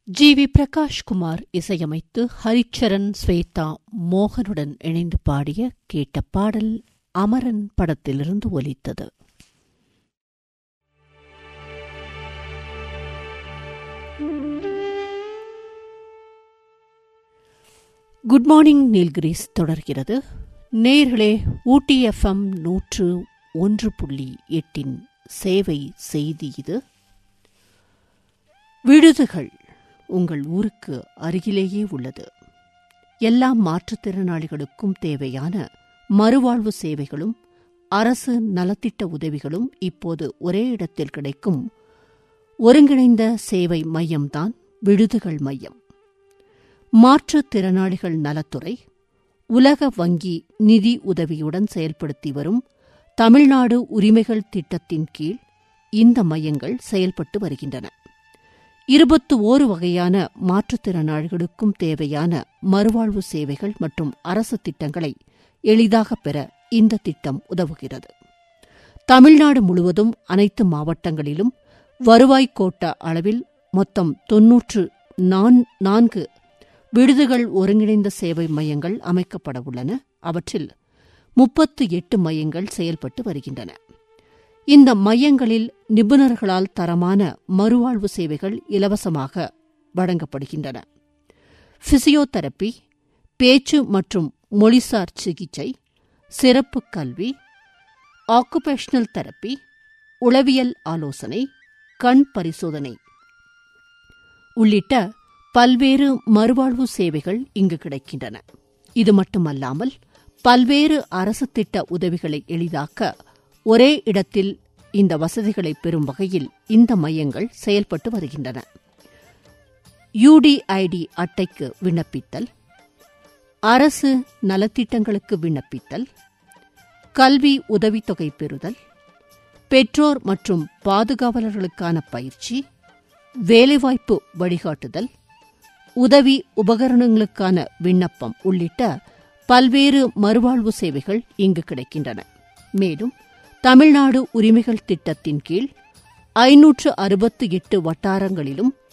G we Prakash Kumar இசையமைத்து ஹரிச்சரன் ஸ்வேதா மோகனுடன் இணைந்து பாடிய கேட்ட பாடல் அமரன் படத்திலிருந்து ஒலித்தது குட் மார்னிங் நீல்கிரிஸ் தொடர்கிறது நேர்களே ஊட்டி எஃப்எம் நூற்று ஒன்று புள்ளி எட்டின் சேவை செய்தி இது விடுதுகள் உங்கள் ஊருக்கு அருகிலேயே உள்ளது எல்லா மாற்றுத்திறனாளிகளுக்கும் தேவையான மறுவாழ்வு சேவைகளும் அரசு நலத்திட்ட உதவிகளும் இப்போது ஒரே இடத்தில் கிடைக்கும் ஒருங்கிணைந்த சேவை மையம்தான் விடுதுகள் மையம் மாற்றுத்திறனாளிகள் நலத்துறை உலக வங்கி நிதி உதவியுடன் செயல்படுத்தி வரும் தமிழ்நாடு உரிமைகள் திட்டத்தின் கீழ் இந்த மையங்கள் செயல்பட்டு வருகின்றன இருபத்து ஓரு வகையான மாற்றுத்திறனாளிகளுக்கும் தேவையான மறுவாழ்வு சேவைகள் மற்றும் அரசு திட்டங்களை எளிதாக பெற இந்த திட்டம் உதவுகிறது தமிழ்நாடு முழுவதும் அனைத்து மாவட்டங்களிலும் வருவாய் கோட்ட அளவில் மொத்தம் தொன்னூற்று நான்கு விடுதிகள் ஒருங்கிணைந்த சேவை மையங்கள் அமைக்கப்பட உள்ளன அவற்றில் முப்பத்து எட்டு மையங்கள் செயல்பட்டு வருகின்றன இந்த மையங்களில் நிபுணர்களால் தரமான மறுவாழ்வு சேவைகள் இலவசமாக வழங்கப்படுகின்றன பிசியோதெரப்பி பேச்சு மற்றும் மொழிசார் சிகிச்சை சிறப்பு கல்வி ஆக்குபேஷனல் தெரப்பி உளவியல் ஆலோசனை கண் பரிசோதனை உள்ளிட்ட பல்வேறு மறுவாழ்வு சேவைகள் இங்கு கிடைக்கின்றன இது மட்டுமல்லாமல் பல்வேறு அரசு திட்ட உதவிகளை எளிதாக்க ஒரே இடத்தில் இந்த வசதிகளை பெறும் வகையில் இந்த மையங்கள் செயல்பட்டு வருகின்றன யுடிஐடி அட்டைக்கு விண்ணப்பித்தல் அரசு நலத்திட்டங்களுக்கு விண்ணப்பித்தல் கல்வி உதவித்தொகை பெறுதல் பெற்றோர் மற்றும் பாதுகாவலர்களுக்கான பயிற்சி வேலைவாய்ப்பு வழிகாட்டுதல் உதவி உபகரணங்களுக்கான விண்ணப்பம் உள்ளிட்ட பல்வேறு மறுவாழ்வு சேவைகள் இங்கு கிடைக்கின்றன மேலும் தமிழ்நாடு உரிமைகள் திட்டத்தின் கீழ் ஐநூற்று அறுபத்து எட்டு வட்டாரங்களிலும்